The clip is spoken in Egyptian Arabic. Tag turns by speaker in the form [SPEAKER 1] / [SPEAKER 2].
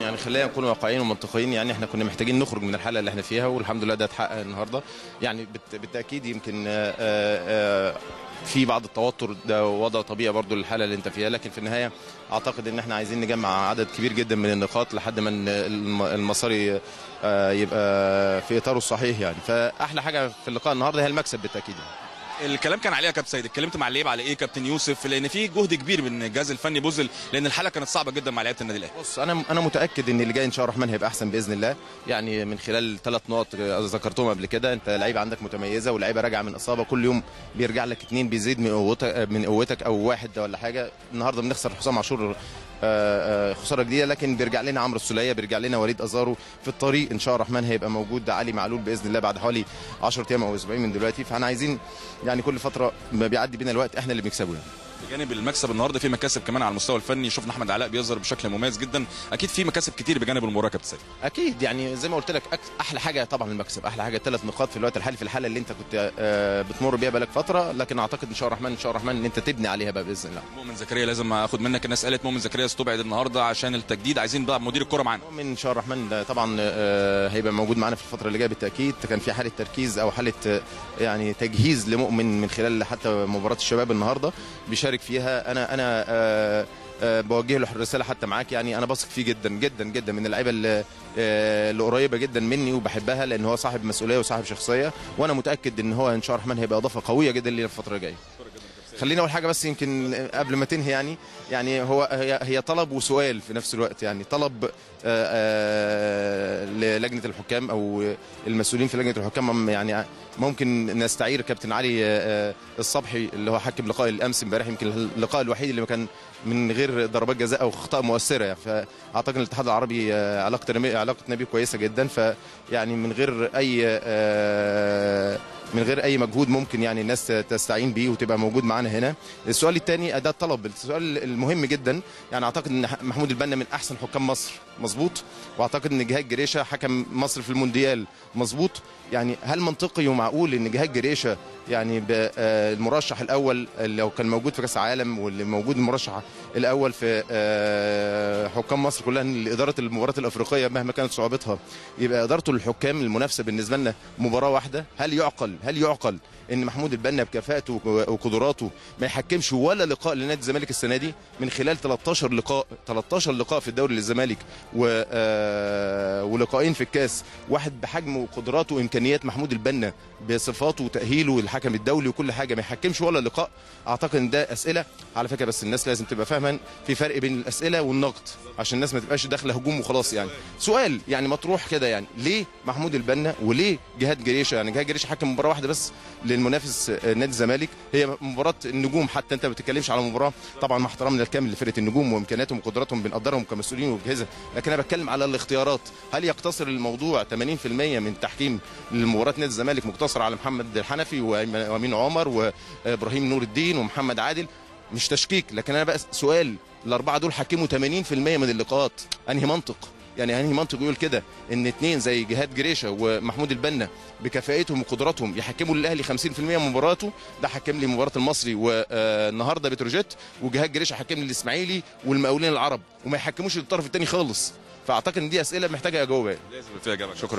[SPEAKER 1] يعني خلينا نكون واقعيين ومنطقيين يعني احنا كنا محتاجين نخرج من الحاله اللي احنا فيها والحمد لله ده اتحقق النهارده يعني بالت- بالتاكيد يمكن آه، آه، في بعض التوتر ده وضع طبيعي برضو للحاله اللي انت فيها لكن في النهايه اعتقد ان احنا عايزين نجمع عدد كبير جدا من النقاط لحد ما ن- الم- المسار آه، يبقى في اطاره الصحيح يعني فاحلى حاجه في اللقاء النهارده هي المكسب بالتاكيد يعني.
[SPEAKER 2] الكلام كان عليه يا كابتن سيد اتكلمت مع اللعيبه على ايه كابتن يوسف لان في جهد كبير من الجهاز الفني بوزل لان الحاله كانت صعبه جدا مع لعيبه النادي الاهلي
[SPEAKER 1] بص انا انا متاكد ان اللي جاي ان شاء الله الرحمن هيبقى احسن باذن الله يعني من خلال ثلاث نقط ذكرتهم قبل كده انت لعيبه عندك متميزه ولعيبه راجعه من اصابه كل يوم بيرجع لك اثنين بيزيد من قوتك من قوتك او واحد ولا حاجه النهارده بنخسر حسام عاشور آه، آه، خساره جديده لكن بيرجع لنا عمرو السوليه بيرجع لنا وليد ازارو في الطريق ان شاء الله الرحمن هيبقى موجود علي معلول باذن الله بعد حوالي 10 ايام او اسبوعين من دلوقتي فاحنا عايزين يعني كل فتره ما بيعدي بينا الوقت احنا اللي بنكسبه يعني.
[SPEAKER 2] بجانب المكسب النهارده في مكاسب كمان على المستوى الفني شفنا احمد علاء بيظهر بشكل مميز جدا اكيد في مكاسب كتير بجانب المباراه يا كابتن سيد
[SPEAKER 1] اكيد يعني زي ما قلت لك أك- احلى حاجه طبعا المكسب احلى حاجه ثلاث نقاط في الوقت الحالي في الحاله اللي انت كنت آه، بتمر بيها بقالك فتره لكن اعتقد ان شاء الله الرحمن ان شاء الله الرحمن ان انت تبني عليها بقى باذن الله
[SPEAKER 2] مؤمن زكريا لازم اخد منك الناس قالت مؤمن زكريا استبعد النهارده عشان التجديد عايزين بقى مدير الكره معانا
[SPEAKER 1] مؤمن ان شاء الله الرحمن ده طبعا آه، هيبقى موجود معانا في الفتره اللي جايه بالتاكيد كان في حاله تركيز او حاله آه، يعني تجهيز لمؤمن من خلال حتى مباراه الشباب النهارده بيشارك فيها انا انا آه، آه، بوجه له الرساله حتى معاك يعني انا بثق فيه جدا جدا جدا من اللعيبه اللي آه، اللي قريبه جدا مني وبحبها لان هو صاحب مسؤوليه وصاحب شخصيه وانا متاكد ان هو ان شاء الله الرحمن هيبقى اضافه قويه جدا لينا الفتره اللي جايه خليني اول حاجه بس يمكن قبل ما تنهي يعني يعني هو هي, هي طلب وسؤال في نفس الوقت يعني طلب آه، آه، للجنه الحكام او المسؤولين في لجنه الحكام يعني ممكن نستعير كابتن علي آه، الصبحي اللي هو حكم لقاء الامس امبارح يمكن اللقاء الوحيد اللي كان من غير ضربات جزاء او اخطاء مؤثره يعني فاعتقد الاتحاد العربي آه، علاقه علاقتنا بيه كويسه جدا فيعني من غير اي آه، من غير اي مجهود ممكن يعني الناس تستعين بيه وتبقى موجود معانا هنا السؤال الثاني ده الطلب السؤال المهم جدا يعني اعتقد ان محمود البنا من احسن حكام مصر مظبوط واعتقد ان جهاد جريشه حكم مصر في المونديال مظبوط يعني هل منطقي ومعقول ان جهاد جريشه يعني ب- آه، المرشح الاول لو كان موجود في كاس العالم واللي موجود المرشح الاول في آه، حكام مصر كلها لاداره المباريات الافريقيه مهما كانت صعوبتها يبقى ادارته للحكام المنافسه بالنسبه لنا مباراه واحده هل يعقل هل يعقل ان محمود البنا بكفاءته وقدراته ما يحكمش ولا لقاء لنادي الزمالك السنه دي من خلال 13 لقاء 13 لقاء في الدوري للزمالك و آه، ولقاءين في الكاس واحد بحجم وقدراته وامكانيات محمود البنا بصفاته وتاهيله الحكم الدولي وكل حاجه ما يحكمش ولا لقاء اعتقد ان ده اسئله على فكره بس الناس لازم تبقى فاهمه في فرق بين الاسئله والنقد عشان الناس ما تبقاش داخله هجوم وخلاص يعني سؤال يعني مطروح كده يعني ليه محمود البنا وليه جهاد جريشه يعني جهاد جريشه حكم مباراه واحده بس للمنافس آه، نادي الزمالك هي مباراه النجوم حتى انت ما بتتكلمش على مباراه طبعا مع احترامنا الكامل لفرقه النجوم وامكانياتهم وقدراتهم بنقدرهم كمسؤولين واجهزه لكن انا بتكلم على الاختيارات هل يقتصر الموضوع 80% من تحكيم لمباراه نادي الزمالك مقتصر على محمد الحنفي وأيمن- وامين عمر وابراهيم نور الدين ومحمد عادل مش تشكيك لكن انا بقى سؤال الاربعه دول حكموا 80% من اللقاءات انهي منطق يعني انهي منطق يقول كده ان اتنين زي جهاد جريشه ومحمود البنا بكفاءتهم وقدراتهم يحكموا للاهلي 50% من مباراته ده حكم لي مباراه المصري والنهارده بتروجيت وجهاد جريشه حكم لي الاسماعيلي والمقاولين العرب وما يحكموش للطرف الثاني خالص فاعتقد ان دي اسئله محتاجه اجاوبها
[SPEAKER 2] لازم فيها اجابه
[SPEAKER 1] شكرا